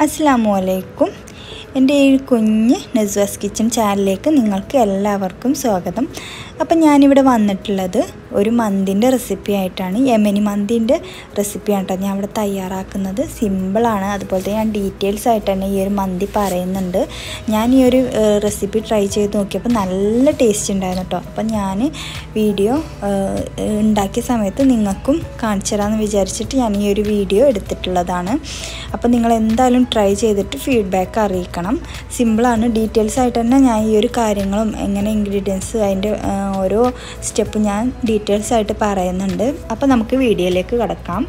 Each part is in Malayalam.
അസ്സാമു അലൈക്കും എൻ്റെ ഈ കുഞ്ഞ് നസ്വാസ് കിച്ചൺ ചാനലിലേക്ക് നിങ്ങൾക്ക് എല്ലാവർക്കും സ്വാഗതം അപ്പം ഞാനിവിടെ വന്നിട്ടുള്ളത് ഒരു മന്തിൻ്റെ റെസിപ്പി ആയിട്ടാണ് യമനി മന്തിൻ്റെ റെസിപ്പിയാണ് കേട്ടോ ഞാൻ ഇവിടെ തയ്യാറാക്കുന്നത് സിമ്പിളാണ് അതുപോലെ തന്നെ ഞാൻ ഡീറ്റെയിൽസ് ആയിട്ട് തന്നെ ഈ ഒരു മന്തി പറയുന്നുണ്ട് ഞാൻ ഈ ഒരു റെസിപ്പി ട്രൈ ചെയ്ത് നോക്കിയപ്പോൾ നല്ല ടേസ്റ്റ് ഉണ്ടായിരുന്നു കേട്ടോ അപ്പം ഞാൻ വീഡിയോ ഉണ്ടാക്കിയ സമയത്ത് നിങ്ങൾക്കും കാണിച്ചു തരാമെന്ന് വിചാരിച്ചിട്ട് ഞാൻ ഈ ഒരു വീഡിയോ എടുത്തിട്ടുള്ളതാണ് അപ്പോൾ നിങ്ങൾ എന്തായാലും ട്രൈ ചെയ്തിട്ട് ഫീഡ്ബാക്ക് അറിയിക്കണം സിമ്പിളാണ് ഡീറ്റെയിൽസ് ആയിട്ട് തന്നെ ഞാൻ ഈ ഒരു കാര്യങ്ങളും എങ്ങനെ ഇൻഗ്രീഡിയൻസ് അതിൻ്റെ ഓരോ സ്റ്റെപ്പ് ഞാൻ ഡീറ്റെയിൽസ് ആയിട്ട് പറയുന്നുണ്ട് അപ്പോൾ നമുക്ക് വീഡിയോയിലേക്ക് കിടക്കാം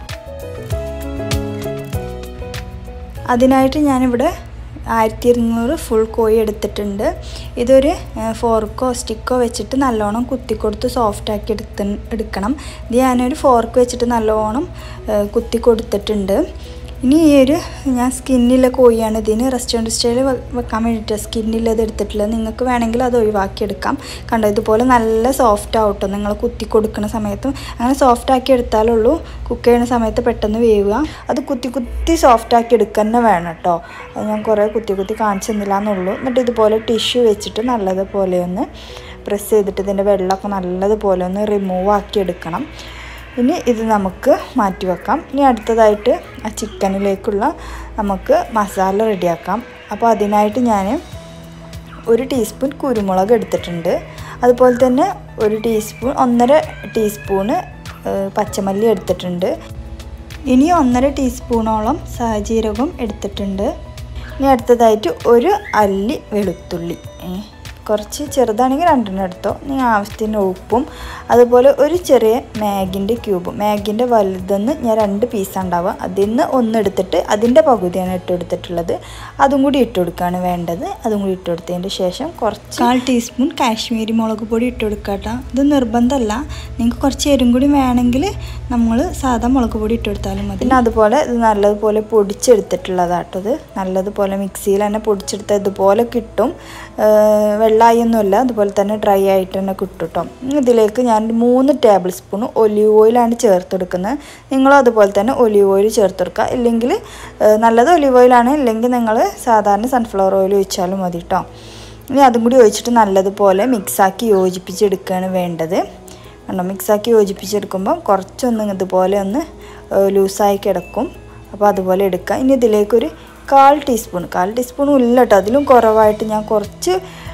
അതിനായിട്ട് ഞാനിവിടെ ആയിരത്തി ഇരുന്നൂറ് ഫുൾ കോഴി എടുത്തിട്ടുണ്ട് ഇതൊരു ഫോർക്കോ സ്റ്റിക്കോ വെച്ചിട്ട് നല്ലോണം കുത്തിക്കൊടുത്ത് സോഫ്റ്റാക്കി എടുത്ത് എടുക്കണം ഇത് ഞാനൊരു ഫോർക്ക് വെച്ചിട്ട് നല്ലോണം കുത്തി കൊടുത്തിട്ടുണ്ട് ഇനി ഈ ഒരു ഞാൻ സ്കിന്നിലെ കോഴിയാണ് ഇതിന് റെസ്റ്റോറൻറ്റ് സ്റ്റൈൽ വെക്കാൻ വേണ്ടിയിട്ട് സ്കിന്നിലത് എടുത്തിട്ടുള്ളത് നിങ്ങൾക്ക് വേണമെങ്കിൽ അത് ഒഴിവാക്കിയെടുക്കാം കണ്ടോ ഇതുപോലെ നല്ല സോഫ്റ്റ് ആവട്ടോ നിങ്ങൾ കുത്തി കൊടുക്കുന്ന സമയത്തും അങ്ങനെ സോഫ്റ്റ് ആക്കി എടുത്താലുള്ളൂ കുക്ക് ചെയ്യുന്ന സമയത്ത് പെട്ടെന്ന് വേവുക അത് കുത്തി കുത്തി സോഫ്റ്റ് ആക്കി എടുക്കുക തന്നെ വേണം കേട്ടോ അത് ഞാൻ കുറേ കുത്തി കുത്തി കാണിച്ചു തന്നില്ല എന്നുള്ളൂ എന്നിട്ട് ഇതുപോലെ ടിഷ്യൂ വെച്ചിട്ട് നല്ലതുപോലെ ഒന്ന് പ്രസ് ചെയ്തിട്ട് ഇതിൻ്റെ വെള്ളമൊക്കെ നല്ലതുപോലെ ഒന്ന് റിമൂവ് ആക്കി എടുക്കണം ഇനി ഇത് നമുക്ക് മാറ്റി വെക്കാം ഇനി അടുത്തതായിട്ട് ആ ചിക്കനിലേക്കുള്ള നമുക്ക് മസാല റെഡിയാക്കാം അപ്പോൾ അതിനായിട്ട് ഞാൻ ഒരു ടീസ്പൂൺ കുരുമുളക് എടുത്തിട്ടുണ്ട് അതുപോലെ തന്നെ ഒരു ടീസ്പൂൺ ഒന്നര ടീസ്പൂണ് പച്ചമല്ലി എടുത്തിട്ടുണ്ട് ഇനി ഒന്നര ടീസ്പൂണോളം സാജീരകം എടുത്തിട്ടുണ്ട് ഇനി അടുത്തതായിട്ട് ഒരു അല്ലി വെളുത്തുള്ളി കുറച്ച് ചെറുതാണെങ്കിൽ രണ്ടെണ്ണം എടുത്തോ നിങ്ങൾ ആവശ്യത്തിന് ഉപ്പും അതുപോലെ ഒരു ചെറിയ മാഗിൻ്റെ ക്യൂബ് മാഗിൻ്റെ വലുതെന്ന് ഞാൻ രണ്ട് പീസ് ഉണ്ടാവുക അതിൽ നിന്ന് ഒന്നെടുത്തിട്ട് അതിൻ്റെ പകുതിയാണ് ഇട്ട് കൊടുത്തിട്ടുള്ളത് അതും കൂടി ഇട്ട് കൊടുക്കുകയാണ് വേണ്ടത് അതും കൂടി ഇട്ട് കൊടുത്തതിൻ്റെ ശേഷം കുറച്ച് കാൽ ടീസ്പൂൺ കാശ്മീരി മുളക് പൊടി ഇട്ട് കൊടുക്കട്ടോ ഇത് നിർബന്ധമല്ല നിങ്ങൾക്ക് കുറച്ച് എരും കൂടി വേണമെങ്കിൽ നമ്മൾ സാധാ മുളക് പൊടി ഇട്ട് കൊടുത്താലും മതി പിന്നെ അതുപോലെ ഇത് നല്ലതുപോലെ പൊടിച്ചെടുത്തിട്ടുള്ളതാട്ടോ ഇത് നല്ലതുപോലെ മിക്സിയിൽ തന്നെ പൊടിച്ചെടുത്ത ഇതുപോലെ കിട്ടും വെള്ളമായൊന്നുമല്ല അതുപോലെ തന്നെ ഡ്രൈ ആയിട്ട് തന്നെ കിട്ടും കേട്ടോ ഇതിലേക്ക് ഞാൻ മൂന്ന് ടേബിൾ സ്പൂൺ ഒലിവ് ഓയിലാണ് ചേർത്ത് കൊടുക്കുന്നത് നിങ്ങളും അതുപോലെ തന്നെ ഒലിവ് ഓയിൽ ചേർത്ത് കൊടുക്കുക ഇല്ലെങ്കിൽ നല്ലത് ഒലിവ് ഓയിലാണ് ഇല്ലെങ്കിൽ നിങ്ങൾ സാധാരണ സൺഫ്ലവർ ഓയിൽ ഒഴിച്ചാലും മതി കേട്ടോ ഇനി അതും കൂടി ഒഴിച്ചിട്ട് നല്ലതുപോലെ മിക്സാക്കി യോജിപ്പിച്ചെടുക്കുകയാണ് വേണ്ടത് കണ്ടോ മിക്സാക്കി യോജിപ്പിച്ചെടുക്കുമ്പോൾ കുറച്ചൊന്ന് ഇതുപോലെ ഒന്ന് ലൂസായി കിടക്കും അപ്പോൾ അതുപോലെ എടുക്കുക ഇനി ഇതിലേക്കൊരു കാൽ ടീസ്പൂൺ കാൽ ടീസ്പൂൺ ഇല്ല കേട്ടോ അതിലും കുറവായിട്ട് ഞാൻ കുറച്ച്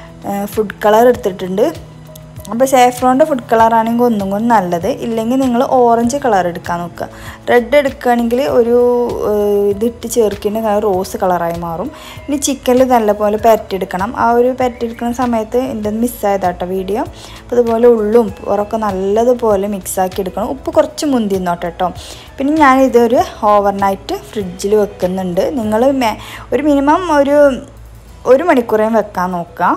ഫുഡ് കളർ എടുത്തിട്ടുണ്ട് അപ്പോൾ സാഫ്രോണിൻ്റെ ഫുഡ് കളറാണെങ്കിൽ ഒന്നും കൂടി നല്ലത് ഇല്ലെങ്കിൽ നിങ്ങൾ ഓറഞ്ച് കളർ എടുക്കാൻ നോക്കുക റെഡ് എടുക്കുകയാണെങ്കിൽ ഒരു ഇതിട്ട് ചേർക്കുന്ന റോസ് കളറായി മാറും ഇനി ചിക്കനിൽ നല്ലപോലെ പരട്ടിയെടുക്കണം ആ ഒരു പരട്ടിയെടുക്കുന്ന സമയത്ത് എൻ്റെ മിസ്സായതാട്ടോ വീഡിയോ അപ്പോൾ അതുപോലെ ഉള്ളും പുറമൊക്കെ നല്ലതുപോലെ മിക്സാക്കി എടുക്കണം ഉപ്പ് കുറച്ച് മുന്തി നോട്ടെ കേട്ടോ പിന്നെ ഞാനിതൊരു ഓവർനൈറ്റ് ഫ്രിഡ്ജിൽ വെക്കുന്നുണ്ട് നിങ്ങൾ ഒരു മിനിമം ഒരു ഒരു മണിക്കൂറേയും വെക്കാൻ നോക്കുക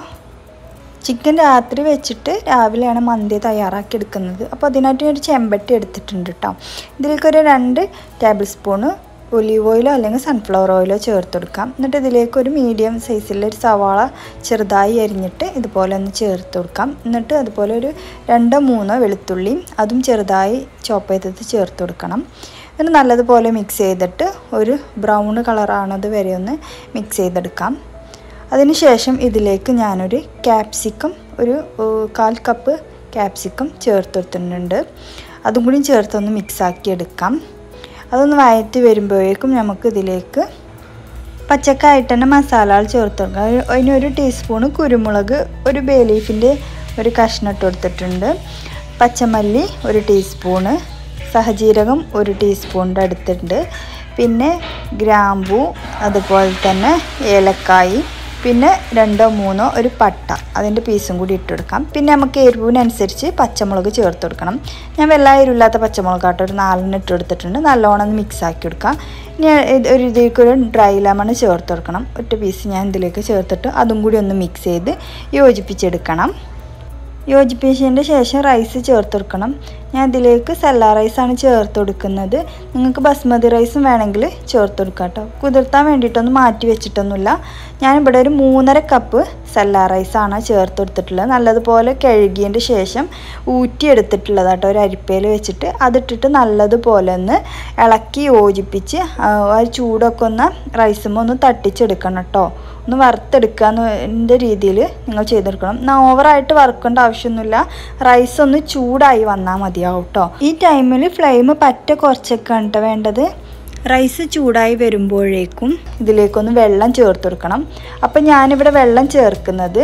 ചിക്കൻ രാത്രി വെച്ചിട്ട് രാവിലെയാണ് മന്തി തയ്യാറാക്കി എടുക്കുന്നത് അപ്പോൾ അതിനായിട്ട് ഒരു ചെമ്പട്ടി എടുത്തിട്ടുണ്ട് കേട്ടോ ഇതിലേക്കൊരു രണ്ട് ടേബിൾ സ്പൂണ് ഒലീവ് ഓയിലോ അല്ലെങ്കിൽ സൺഫ്ലവർ ഓയിലോ ചേർത്ത് കൊടുക്കാം എന്നിട്ട് ഇതിലേക്ക് ഒരു മീഡിയം സൈസിലൊരു സവാള ചെറുതായി അരിഞ്ഞിട്ട് ഇതുപോലെ ഒന്ന് ചേർത്ത് കൊടുക്കാം എന്നിട്ട് അതുപോലെ ഒരു രണ്ടോ മൂന്നോ വെളുത്തുള്ളിയും അതും ചെറുതായി ചോപ്പ് ചെയ്തത് ചേർത്ത് കൊടുക്കണം എന്നിട്ട് നല്ലതുപോലെ മിക്സ് ചെയ്തിട്ട് ഒരു ബ്രൗൺ കളറാണത് വരെ ഒന്ന് മിക്സ് ചെയ്തെടുക്കാം അതിനുശേഷം ഇതിലേക്ക് ഞാനൊരു ക്യാപ്സിക്കം ഒരു കാൽ കപ്പ് ക്യാപ്സിക്കം ചേർത്ത് കൊടുത്തിട്ടുണ്ട് അതും കൂടി ചേർത്തൊന്ന് മിക്സാക്കി എടുക്കാം അതൊന്ന് വയറ്റി വരുമ്പോഴേക്കും നമുക്ക് ഇതിലേക്ക് പച്ചക്കായിട്ട് തന്നെ മസാലകൾ ചേർത്ത് കൊടുക്കാം അതിനൊരു ടീസ്പൂണ് കുരുമുളക് ഒരു ബേ ലീഫിൻ്റെ ഒരു കഷ്ണം ഇട്ട് കൊടുത്തിട്ടുണ്ട് പച്ചമല്ലി ഒരു ടീസ്പൂണ് സഹജീരകം ഒരു ടീസ്പൂണിൻ്റെ അടുത്തുണ്ട് പിന്നെ ഗ്രാമ്പൂ അതുപോലെ തന്നെ ഏലക്കായി പിന്നെ രണ്ടോ മൂന്നോ ഒരു പട്ട അതിൻ്റെ പീസും കൂടി ഇട്ട് കൊടുക്കാം പിന്നെ നമുക്ക് എരിവിനനുസരിച്ച് പച്ചമുളക് ചേർത്ത് കൊടുക്കണം ഞാൻ വെള്ള എരിവില്ലാത്ത പച്ചമുളകാട്ടോ ഒരു നാലെണ്ണം ഇട്ട് കൊടുത്തിട്ടുണ്ട് നല്ലോണം ഒന്ന് മിക്സ് ആക്കി കൊടുക്കാം ഇനി ഒരു ഇതിലേക്ക് ഒരു ഡ്രൈ ലെമൺ ചേർത്ത് കൊടുക്കണം ഒറ്റ പീസ് ഞാൻ ഇതിലേക്ക് ചേർത്തിട്ട് അതും കൂടി ഒന്ന് മിക്സ് ചെയ്ത് യോജിപ്പിച്ചെടുക്കണം യോജിപ്പിച്ചതിൻ്റെ ശേഷം റൈസ് ചേർത്ത് കൊടുക്കണം ഞാൻ ഇതിലേക്ക് സെല്ലാ റൈസാണ് ചേർത്ത് കൊടുക്കുന്നത് നിങ്ങൾക്ക് ബസ്മതി റൈസും വേണമെങ്കിൽ ചേർത്ത് കൊടുക്കാം കേട്ടോ കുതിർത്താൻ വേണ്ടിയിട്ടൊന്നും മാറ്റി വെച്ചിട്ടൊന്നുമില്ല ഞാനിവിടെ ഒരു മൂന്നര കപ്പ് സെല്ലാ റൈസാണ് ചേർത്ത് കൊടുത്തിട്ടുള്ളത് നല്ലതുപോലെ കഴുകിയതിൻ്റെ ശേഷം ഊറ്റിയെടുത്തിട്ടുള്ളത് കേട്ടോ ഒരു അരിപ്പയിൽ വെച്ചിട്ട് അതിട്ടിട്ട് നല്ലതുപോലെ ഒന്ന് ഇളക്കി യോജിപ്പിച്ച് ആ ചൂടൊക്കെ ഒന്ന് റൈസുമ്പോൾ ഒന്ന് തട്ടിച്ചെടുക്കണം കേട്ടോ ഒന്ന് വറുത്തെടുക്കാൻ്റെ രീതിയിൽ നിങ്ങൾ ചെയ്തെടുക്കണം എന്നാൽ ഓവറായിട്ട് വറുക്കേണ്ട ആവശ്യമൊന്നുമില്ല റൈസ് ഒന്ന് ചൂടായി വന്നാൽ മതിയാവും കേട്ടോ ഈ ടൈമിൽ ഫ്ലെയിം പറ്റ കുറച്ചൊക്കെയാണ് കേട്ടോ വേണ്ടത് റൈസ് ചൂടായി വരുമ്പോഴേക്കും ഇതിലേക്കൊന്ന് വെള്ളം ചേർത്ത് കൊടുക്കണം അപ്പം ഞാനിവിടെ വെള്ളം ചേർക്കുന്നത്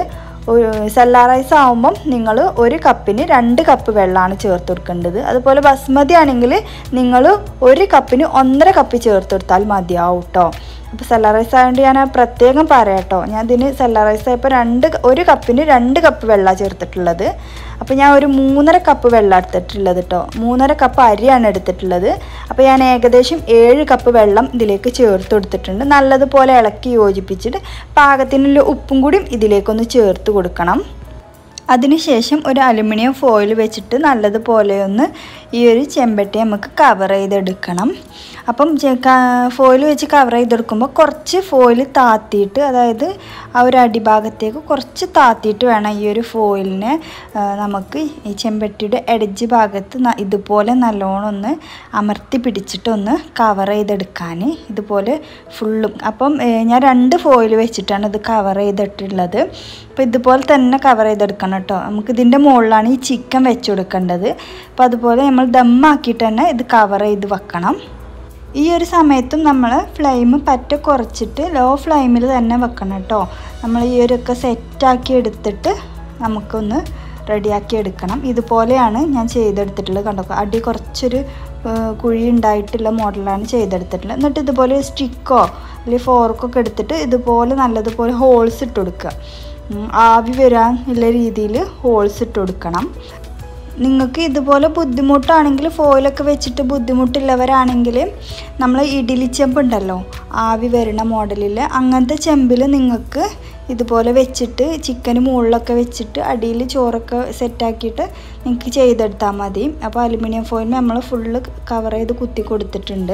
സല്ലാ റൈസ് ആകുമ്പം നിങ്ങൾ ഒരു കപ്പിന് രണ്ട് കപ്പ് വെള്ളമാണ് ചേർത്ത് കൊടുക്കേണ്ടത് അതുപോലെ ബസ്മതി ആണെങ്കിൽ നിങ്ങൾ ഒരു കപ്പിന് ഒന്നര കപ്പ് ചേർത്ത് കൊടുത്താൽ മതിയാവും കേട്ടോ അപ്പോൾ സെല്ല റൈസ് ആയതുകൊണ്ട് ഞാൻ പ്രത്യേകം പറയാം കേട്ടോ ഞാൻ ഇതിന് സെല്ല റൈസ് ആയപ്പോൾ രണ്ട് ഒരു കപ്പിന് രണ്ട് കപ്പ് വെള്ളമാണ് ചേർത്തിട്ടുള്ളത് അപ്പോൾ ഞാൻ ഒരു മൂന്നര കപ്പ് വെള്ളം എടുത്തിട്ടുള്ളത് കേട്ടോ മൂന്നര കപ്പ് അരിയാണ് എടുത്തിട്ടുള്ളത് അപ്പോൾ ഞാൻ ഏകദേശം ഏഴ് കപ്പ് വെള്ളം ഇതിലേക്ക് ചേർത്ത് കൊടുത്തിട്ടുണ്ട് നല്ലതുപോലെ ഇളക്കി യോജിപ്പിച്ചിട്ട് പാകത്തിനുള്ള ഉപ്പും കൂടി ഇതിലേക്കൊന്ന് ചേർത്ത് കൊടുക്കണം അതിനുശേഷം ഒരു അലുമിനിയം ഫോയിൽ വെച്ചിട്ട് നല്ലതുപോലെ ഒന്ന് ഈ ഒരു ചെമ്പട്ടി നമുക്ക് കവർ ചെയ്തെടുക്കണം അപ്പം ഫോയിൽ വെച്ച് കവർ ചെയ്തെടുക്കുമ്പോൾ കുറച്ച് ഫോയിൽ താത്തിയിട്ട് അതായത് ആ ഒരു അടിഭാഗത്തേക്ക് കുറച്ച് താത്തിയിട്ട് വേണം ഈ ഒരു ഫോയിലിനെ നമുക്ക് ഈ ചെമ്പട്ടിയുടെ എഡ്ജ് ഭാഗത്ത് ഇതുപോലെ നല്ലോണം ഒന്ന് അമർത്തി പിടിച്ചിട്ടൊന്ന് കവർ ചെയ്തെടുക്കാൻ ഇതുപോലെ ഫുള്ളും അപ്പം ഞാൻ രണ്ട് ഫോയിൽ വെച്ചിട്ടാണ് ഇത് കവർ ചെയ്തിട്ടുള്ളത് അപ്പോൾ ഇതുപോലെ തന്നെ കവർ ചെയ്തെടുക്കണം കേട്ടോ നമുക്ക് ഇതിൻ്റെ മുകളിലാണ് ഈ ചിക്കൻ വെച്ച് കൊടുക്കേണ്ടത് അപ്പോൾ അതുപോലെ നമ്മൾ ദമ്മാക്കിയിട്ട് തന്നെ ഇത് കവർ ചെയ്ത് വെക്കണം ഈ ഒരു സമയത്തും നമ്മൾ ഫ്ലെയിം പറ്റ കുറച്ചിട്ട് ലോ ഫ്ലെയിമിൽ തന്നെ വെക്കണം കേട്ടോ നമ്മൾ ഈ ഒരു ഒക്കെ സെറ്റാക്കി എടുത്തിട്ട് നമുക്കൊന്ന് റെഡിയാക്കി എടുക്കണം ഇതുപോലെയാണ് ഞാൻ ചെയ്തെടുത്തിട്ടുള്ളത് കണ്ടോ അടി കുറച്ചൊരു കുഴി ഉണ്ടായിട്ടുള്ള മോഡലാണ് ചെയ്തെടുത്തിട്ടുള്ളത് എന്നിട്ട് ഇതുപോലെ സ്റ്റിക്കോ അല്ലെങ്കിൽ ഫോർക്കൊക്കെ എടുത്തിട്ട് ഇതുപോലെ നല്ലതുപോലെ ഹോൾസ് ഇട്ട് കൊടുക്കുക ആവി വരാൻ ഉള്ള രീതിയിൽ ഹോൾസ് ഇട്ട് കൊടുക്കണം നിങ്ങൾക്ക് ഇതുപോലെ ബുദ്ധിമുട്ടാണെങ്കിൽ ഫോയിലൊക്കെ വെച്ചിട്ട് ബുദ്ധിമുട്ടുള്ളവരാണെങ്കിൽ നമ്മൾ ഇഡ്ഡലി ചെമ്പ് ഉണ്ടല്ലോ ആവി വരുന്ന മോഡലിൽ അങ്ങനത്തെ ചെമ്പിൽ നിങ്ങൾക്ക് ഇതുപോലെ വെച്ചിട്ട് ചിക്കന് മുകളിലൊക്കെ വെച്ചിട്ട് അടിയിൽ ചോറൊക്കെ സെറ്റാക്കിയിട്ട് നിങ്ങൾക്ക് ചെയ്തെടുത്താൽ മതി അപ്പോൾ അലുമിനിയം ഫോയിൽ നമ്മൾ ഫുള്ള് കവർ ചെയ്ത് കുത്തി കൊടുത്തിട്ടുണ്ട്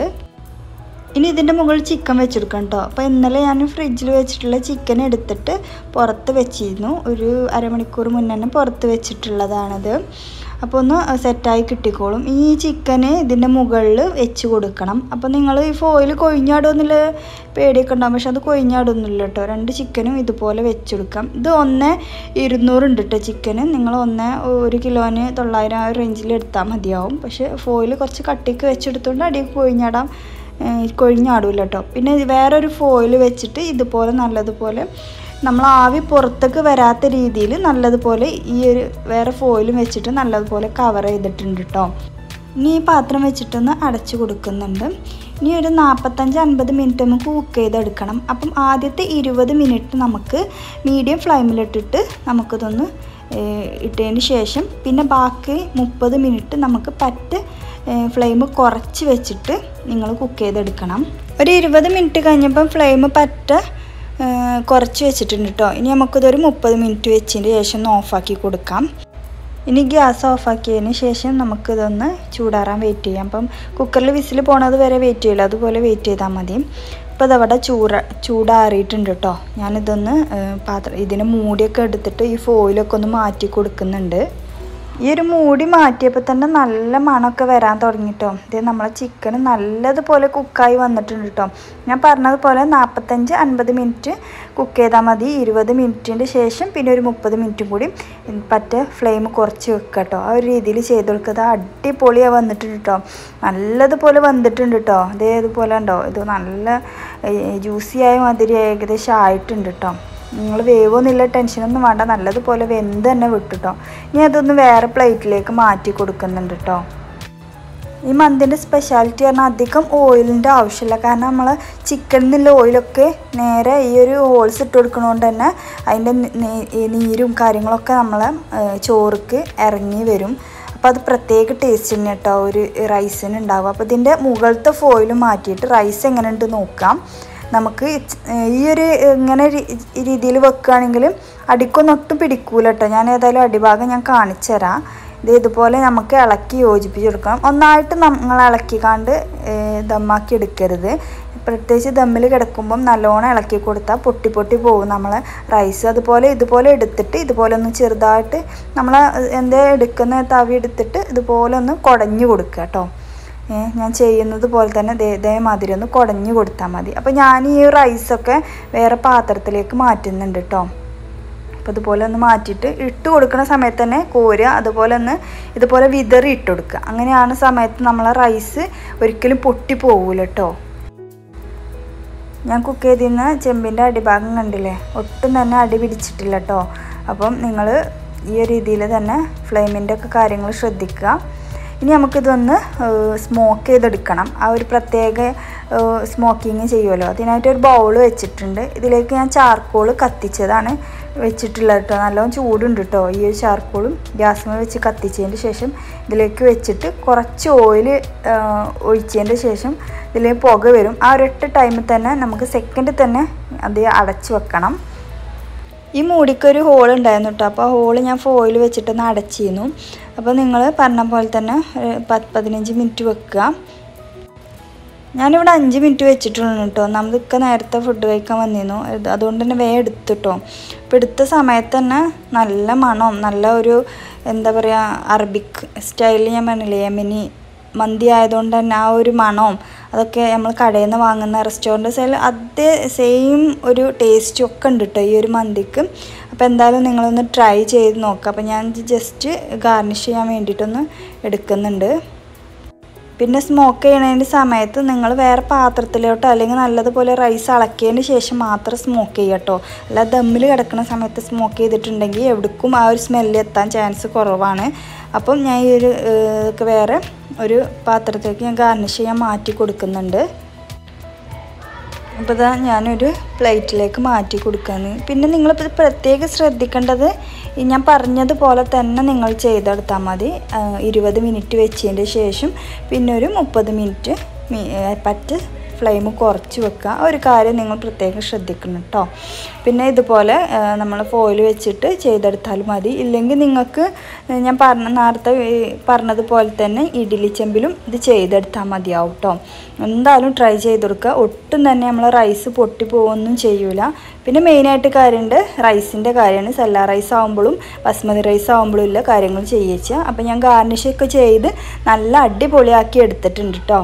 ഇനി ഇതിൻ്റെ മുകളിൽ ചിക്കൻ വെച്ചെടുക്കണം കേട്ടോ അപ്പോൾ ഇന്നലെ ഞാൻ ഫ്രിഡ്ജിൽ വെച്ചിട്ടുള്ള ചിക്കൻ എടുത്തിട്ട് പുറത്ത് വെച്ചിരുന്നു ഒരു അരമണിക്കൂർ മുന്നേ തന്നെ പുറത്ത് വെച്ചിട്ടുള്ളതാണത് അപ്പോൾ ഒന്ന് സെറ്റായി കിട്ടിക്കോളും ഈ ചിക്കന് ഇതിൻ്റെ മുകളിൽ വെച്ച് കൊടുക്കണം അപ്പോൾ നിങ്ങൾ ഈ ഫോയിൽ കൊഴിഞ്ഞാടുമെന്നുള്ള പേടിയൊക്കെ ഉണ്ടാകും പക്ഷെ അത് കൊഴിഞ്ഞാടൊന്നുമില്ല കേട്ടോ രണ്ട് ചിക്കനും ഇതുപോലെ വെച്ചെടുക്കാം ഇത് ഒന്ന് ഇരുന്നൂറുണ്ട് കേട്ടോ ചിക്കന് നിങ്ങൾ ഒന്ന് ഒരു കിലോന് തൊള്ളായിരം ആ റേഞ്ചിൽ എടുത്താൽ മതിയാവും പക്ഷേ ഫോയിൽ കുറച്ച് കട്ടിക്ക് വെച്ചെടുത്തുകൊണ്ട് അടിയിൽ കൊഴിഞ്ഞാടാം കൊഴിഞ്ഞാടൂല കേട്ടോ പിന്നെ വേറൊരു ഫോയിൽ വെച്ചിട്ട് ഇതുപോലെ നല്ലതുപോലെ നമ്മൾ ആവി പുറത്തേക്ക് വരാത്ത രീതിയിൽ നല്ലതുപോലെ ഈ ഒരു വേറെ ഫോയിലും വെച്ചിട്ട് നല്ലതുപോലെ കവർ ചെയ്തിട്ടുണ്ട് കേട്ടോ ഇനി ഈ പാത്രം വെച്ചിട്ടൊന്ന് അടച്ചു കൊടുക്കുന്നുണ്ട് ഇനി ഒരു നാൽപ്പത്തഞ്ച് അൻപത് മിനിറ്റ് നമുക്ക് കുക്ക് ചെയ്തെടുക്കണം അപ്പം ആദ്യത്തെ ഇരുപത് മിനിറ്റ് നമുക്ക് മീഡിയം ഫ്ലെയിമിലിട്ടിട്ട് നമുക്കിതൊന്ന് ഇട്ടതിന് ശേഷം പിന്നെ ബാക്കി മുപ്പത് മിനിറ്റ് നമുക്ക് പറ്റ് ഫ്ലെയിം കുറച്ച് വെച്ചിട്ട് നിങ്ങൾ കുക്ക് ചെയ്തെടുക്കണം ഒരു ഇരുപത് മിനിറ്റ് കഴിഞ്ഞപ്പം ഫ്ലെയിം പറ്റ കുറച്ച് വെച്ചിട്ടുണ്ട് കേട്ടോ ഇനി നമുക്കിതൊരു മുപ്പത് മിനിറ്റ് വെച്ചതിന് ശേഷം ഒന്ന് ഓഫാക്കി കൊടുക്കാം ഇനി ഗ്യാസ് ഓഫാക്കിയതിന് ശേഷം നമുക്കിതൊന്ന് ചൂടാറാൻ വെയിറ്റ് ചെയ്യാം അപ്പം കുക്കറിൽ വിസിൽ പോണത് വരെ വെയിറ്റ് ചെയ്യില്ല അതുപോലെ വെയിറ്റ് ചെയ്താൽ മതി ഇപ്പോൾ ഇതവിടെ ചൂട ചൂടാറിയിട്ടുണ്ട് കേട്ടോ ഞാനിതൊന്ന് പാത്രം ഇതിന് മൂടിയൊക്കെ എടുത്തിട്ട് ഈ ഫോയിലൊക്കെ ഒന്ന് മാറ്റി കൊടുക്കുന്നുണ്ട് ഈ ഒരു മൂടി മാറ്റിയപ്പോൾ തന്നെ നല്ല മണമൊക്കെ വരാൻ തുടങ്ങിട്ടോ ഇത് നമ്മളെ ചിക്കൻ നല്ലതുപോലെ കുക്കായി വന്നിട്ടുണ്ട് കേട്ടോ ഞാൻ പറഞ്ഞതുപോലെ നാൽപ്പത്തഞ്ച് അൻപത് മിനിറ്റ് കുക്ക് ചെയ്താൽ മതി ഇരുപത് മിനിറ്റിൻ്റെ ശേഷം പിന്നെ ഒരു മുപ്പത് മിനിറ്റും കൂടി പറ്റ ഫ്ലെയിം കുറച്ച് വെക്കുക കേട്ടോ ആ ഒരു രീതിയിൽ ചെയ്ത് കൊടുക്കുക അടിപൊളിയാണ് വന്നിട്ടുണ്ട് കേട്ടോ നല്ലതുപോലെ വന്നിട്ടുണ്ട് കേട്ടോ ഇതേതുപോലെ ഉണ്ടോ ഇത് നല്ല ജ്യൂസിയായ മാതിരി ഏകദേശം ആയിട്ടുണ്ട് കേട്ടോ നിങ്ങൾ വേവൊന്നുമില്ല ടെൻഷനൊന്നും വേണ്ട നല്ലതുപോലെ വെന്ത് തന്നെ വിട്ടുട്ടോ ഇനി അതൊന്ന് വേറെ പ്ലേറ്റിലേക്ക് മാറ്റി കൊടുക്കുന്നുണ്ട് കേട്ടോ ഈ മന്തിൻ്റെ സ്പെഷ്യാലിറ്റി പറഞ്ഞാൽ അധികം ഓയിലിൻ്റെ ആവശ്യമില്ല കാരണം നമ്മൾ ചിക്കനിൽ നിന്നുള്ള ഓയിലൊക്കെ നേരെ ഈ ഒരു ഹോൾസ് ഇട്ട് കൊടുക്കണോണ്ട് തന്നെ അതിൻ്റെ നീരും കാര്യങ്ങളൊക്കെ നമ്മളെ ചോറുക്ക് ഇറങ്ങി വരും അപ്പോൾ അത് പ്രത്യേക ടേസ്റ്റ് തന്നെ കേട്ടോ ഒരു റൈസിന് ഉണ്ടാവും അപ്പോൾ ഇതിൻ്റെ മുകളിലത്തെ ഫോയിൽ മാറ്റിയിട്ട് റൈസ് എങ്ങനെ ഉണ്ട് നോക്കാം നമുക്ക് ഈ ഒരു ഇങ്ങനെ രീതിയിൽ വെക്കുകയാണെങ്കിൽ അടിക്കൊന്നും ഒട്ടും പിടിക്കൂല കേട്ടോ ഞാൻ ഏതായാലും അടിഭാഗം ഞാൻ കാണിച്ചു തരാം ഇത് ഇതുപോലെ നമുക്ക് ഇളക്കി യോജിപ്പിച്ച് കൊടുക്കണം ഒന്നായിട്ട് നമ്മൾ ഇളക്കിക്കാണ്ട് ഏഹ്, ദമ്മാക്കി എടുക്കരുത് പ്രത്യേകിച്ച് ദമ്മിൽ കിടക്കുമ്പം നല്ലോണം ഇളക്കി കൊടുത്താൽ പൊട്ടി പൊട്ടി പോകും നമ്മളെ റൈസ് അതുപോലെ ഇതുപോലെ എടുത്തിട്ട് ഇതുപോലെ ഒന്ന് ചെറുതായിട്ട് നമ്മൾ എന്തേ എടുക്കുന്ന തവി എടുത്തിട്ട് ഇതുപോലെ ഒന്ന് കുടഞ്ഞു കൊടുക്കുക കേട്ടോ ഏ, ഞാൻ ചെയ്യുന്നത് പോലെ തന്നെ ദേ ഇതേമാതിരി ഒന്ന് കുടഞ്ഞു കൊടുത്താൽ മതി അപ്പോൾ ഞാൻ ഈ റൈസൊക്കെ വേറെ പാത്രത്തിലേക്ക് മാറ്റുന്നുണ്ട് കേട്ടോ അപ്പോൾ ഇതുപോലെ ഒന്ന് മാറ്റിയിട്ട് ഇട്ട് കൊടുക്കുന്ന സമയത്ത് തന്നെ കോരുക അതുപോലെ ഒന്ന് ഇതുപോലെ വിതറി ഇട്ട് കൊടുക്കുക അങ്ങനെയാണ് സമയത്ത് നമ്മളെ റൈസ് ഒരിക്കലും പൊട്ടി പോകൂല കേട്ടോ ഞാൻ കുക്ക് ചെയ്തിരുന്ന ചെമ്പിൻ്റെ അടിഭാഗം കണ്ടില്ലേ ഒട്ടും തന്നെ അടി പിടിച്ചിട്ടില്ല കേട്ടോ അപ്പം നിങ്ങൾ ഈ ഒരു രീതിയിൽ തന്നെ ഫ്ലെയിമിൻ്റെ ഒക്കെ കാര്യങ്ങൾ ശ്രദ്ധിക്കുക ഇനി നമുക്കിതൊന്ന് സ്മോക്ക് ചെയ്തെടുക്കണം ആ ഒരു പ്രത്യേക സ്മോക്കിങ് ചെയ്യുമല്ലോ അതിനായിട്ട് ഒരു ബൗൾ വെച്ചിട്ടുണ്ട് ഇതിലേക്ക് ഞാൻ ചാർക്കോൾ കത്തിച്ചതാണ് വെച്ചിട്ടുള്ളത് കേട്ടോ നല്ലോണം ചൂടുണ്ട് കേട്ടോ ഈ ഒരു ചാർക്കോളും ഗ്യാസ്മ വെച്ച് കത്തിച്ചതിന് ശേഷം ഇതിലേക്ക് വെച്ചിട്ട് കുറച്ച് ഓയിൽ ഒഴിച്ചതിൻ്റെ ശേഷം ഇതിൽ പുക വരും ആ ഒരൊറ്റ ടൈമിൽ തന്നെ നമുക്ക് സെക്കൻഡിൽ തന്നെ അത് അടച്ച് വെക്കണം ഈ മൂടിക്കൊരു ഹോൾ ഉണ്ടായിരുന്നു കേട്ടോ അപ്പോൾ ആ ഹോൾ ഞാൻ ഫോയിൽ വെച്ചിട്ടൊന്ന് അടച്ചിരുന്നു അപ്പോൾ നിങ്ങൾ പറഞ്ഞ പോലെ തന്നെ ഒരു പത്ത് പതിനഞ്ച് മിനിറ്റ് വെക്കുക ഞാനിവിടെ അഞ്ച് മിനിറ്റ് വെച്ചിട്ടുള്ളൂ കേട്ടോ നമുക്കൊക്കെ നേരത്തെ ഫുഡ് കഴിക്കാൻ വന്നിരുന്നു ഇത് അതുകൊണ്ട് തന്നെ വേഗം എടുത്തു കേട്ടോ അപ്പോൾ എടുത്ത സമയത്ത് തന്നെ നല്ല മണവും നല്ല ഒരു എന്താ പറയുക അറബിക് സ്റ്റൈലിൽ ഞാൻ പറഞ്ഞില്ലേ യമനി മന്തി ആയതുകൊണ്ട് തന്നെ ആ ഒരു മണവും അതൊക്കെ നമ്മൾ കടയിൽ നിന്ന് വാങ്ങുന്ന റെസ്റ്റോറൻറ്റ് സ്റ്റൈൽ അതേ സെയിം ഒരു ടേസ്റ്റും ഒക്കെ ഉണ്ട് കേട്ടോ ഈ ഒരു മന്തിക്ക് അപ്പോൾ എന്തായാലും നിങ്ങളൊന്ന് ട്രൈ ചെയ്ത് നോക്കുക അപ്പോൾ ഞാൻ ജസ്റ്റ് ഗാർണിഷ് ചെയ്യാൻ വേണ്ടിയിട്ടൊന്ന് എടുക്കുന്നുണ്ട് പിന്നെ സ്മോക്ക് ചെയ്യണതിൻ്റെ സമയത്ത് നിങ്ങൾ വേറെ പാത്രത്തിലോട്ടോ അല്ലെങ്കിൽ നല്ലതുപോലെ റൈസ് ഇളക്കിയതിന് ശേഷം മാത്രം സ്മോക്ക് ചെയ്യുക കേട്ടോ അല്ല ദമ്മിൽ കിടക്കുന്ന സമയത്ത് സ്മോക്ക് ചെയ്തിട്ടുണ്ടെങ്കിൽ എവിടേക്കും ആ ഒരു സ്മെല്ല് എത്താൻ ചാൻസ് കുറവാണ് അപ്പം ഞാൻ ഈ ഒരു ഏഹ്, ഒക്കെ വേറെ ഒരു പാത്രത്തിലേക്ക് ഞാൻ ഗാർണിഷ് ചെയ്യാൻ മാറ്റി കൊടുക്കുന്നുണ്ട് അപ്പോൾ ഇതാ ഞാനൊരു പ്ലേറ്റിലേക്ക് മാറ്റി കൊടുക്കാന്ന് പിന്നെ നിങ്ങളിപ്പോൾ പ്രത്യേകം ശ്രദ്ധിക്കേണ്ടത് ഈ ഞാൻ പറഞ്ഞതുപോലെ തന്നെ നിങ്ങൾ ചെയ്തെടുത്താൽ മതി ആ, ഇരുപത് മിനിറ്റ് വെച്ചതിൻ്റെ ശേഷം പിന്നെ ഒരു മുപ്പത് മിനിറ്റ് മി- ഏ, പറ്റ് ഫ്ലെയിം കുറച്ച് വെക്കുക ആ ഒരു കാര്യം നിങ്ങൾ പ്രത്യേകം ശ്രദ്ധിക്കണം കേട്ടോ പിന്നെ ഇതുപോലെ നമ്മൾ ഫോയിൽ വെച്ചിട്ട് ചെയ്തെടുത്താലും മതി ഇല്ലെങ്കിൽ നിങ്ങൾക്ക് ഞാൻ പറഞ്ഞ നേരത്തെ ഈ പറഞ്ഞതുപോലെ തന്നെ ഇഡ്ഡലി ചെമ്പിലും ഇത് ചെയ്തെടുത്താൽ മതിയാവും കേട്ടോ എന്തായാലും ട്രൈ ചെയ്ത് കൊടുക്കുക ഒട്ടും തന്നെ നമ്മൾ റൈസ് പൊട്ടി പോകുമൊന്നും ചെയ്യൂല പിന്നെ മെയിനായിട്ട് കാര്യമുണ്ട് റൈസിൻ്റെ കാര്യമാണ് സെല്ല റൈസ് ആകുമ്പോഴും ബസ്മതി റൈസ് ആകുമ്പോഴും ഇല്ല കാര്യങ്ങൾ ചെയ്യിച്ച അപ്പോൾ ഞാൻ ഗാർണിഷൊക്കെ ചെയ്ത് നല്ല അടിപൊളിയാക്കി എടുത്തിട്ടുണ്ട് കേട്ടോ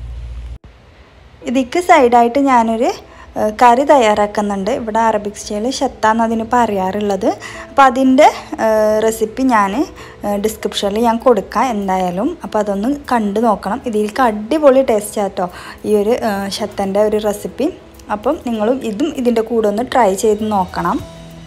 ഇതിക്ക് സൈഡായിട്ട് ഞാനൊരു ഏഹ്, കറി തയ്യാറാക്കുന്നുണ്ട് ഇവിടെ അറബിക് സ്റ്റൈൽ ഷത്താന്ന് അതിന് പറയാറുള്ളത് അപ്പോൾ അതിൻ്റെ റെസിപ്പി ഞാൻ ഡിസ്ക്രിപ്ഷനിൽ ഞാൻ കൊടുക്കാം എന്തായാലും അപ്പോൾ അതൊന്ന് കണ്ടു നോക്കണം ഇതിലേക്ക് അടിപൊളി ടേസ്റ്റ് ആട്ടോ ഈ ഒരു ഷത്തൻ്റെ ഒരു റെസിപ്പി അപ്പം നിങ്ങളും ഇതും ഇതിൻ്റെ കൂടെ ഒന്ന് ട്രൈ ചെയ്ത് നോക്കണം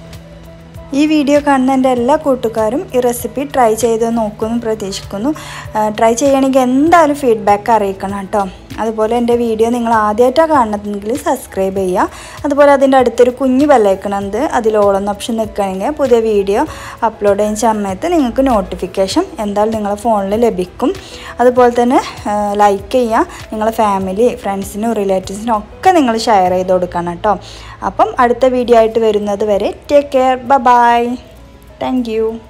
ഈ വീഡിയോ കാണുന്ന എൻ്റെ എല്ലാ കൂട്ടുകാരും ഈ റെസിപ്പി ട്രൈ ചെയ്ത് നോക്കുമെന്ന് പ്രതീക്ഷിക്കുന്നു ട്രൈ ചെയ്യണമെങ്കിൽ എന്തായാലും ഫീഡ്ബാക്ക് അറിയിക്കണം കേട്ടോ അതുപോലെ എൻ്റെ വീഡിയോ നിങ്ങൾ ആദ്യമായിട്ടാണ് കാണുന്നതെങ്കിൽ സബ്സ്ക്രൈബ് ചെയ്യുക അതുപോലെ അതിൻ്റെ അടുത്തൊരു കുഞ്ഞു ബെല്ലൈക്കണത് അതിൽ ഓളെന്ന ഓപ്ഷൻ നിൽക്കുകയാണെങ്കിൽ പുതിയ വീഡിയോ അപ്ലോഡ് ചെയ്യുന്ന സമയത്ത് നിങ്ങൾക്ക് നോട്ടിഫിക്കേഷൻ എന്തായാലും നിങ്ങളെ ഫോണിൽ ലഭിക്കും അതുപോലെ തന്നെ ലൈക്ക് ചെയ്യുക നിങ്ങളെ ഫാമിലി ഫ്രണ്ട്സിനും റിലേറ്റീവ്സിനും ഒക്കെ നിങ്ങൾ ഷെയർ ചെയ്ത് കൊടുക്കണം കേട്ടോ അപ്പം അടുത്ത വീഡിയോ ആയിട്ട് വരുന്നത് വരെ ടേക്ക് കെയർ ബ ബൈ താങ്ക് യു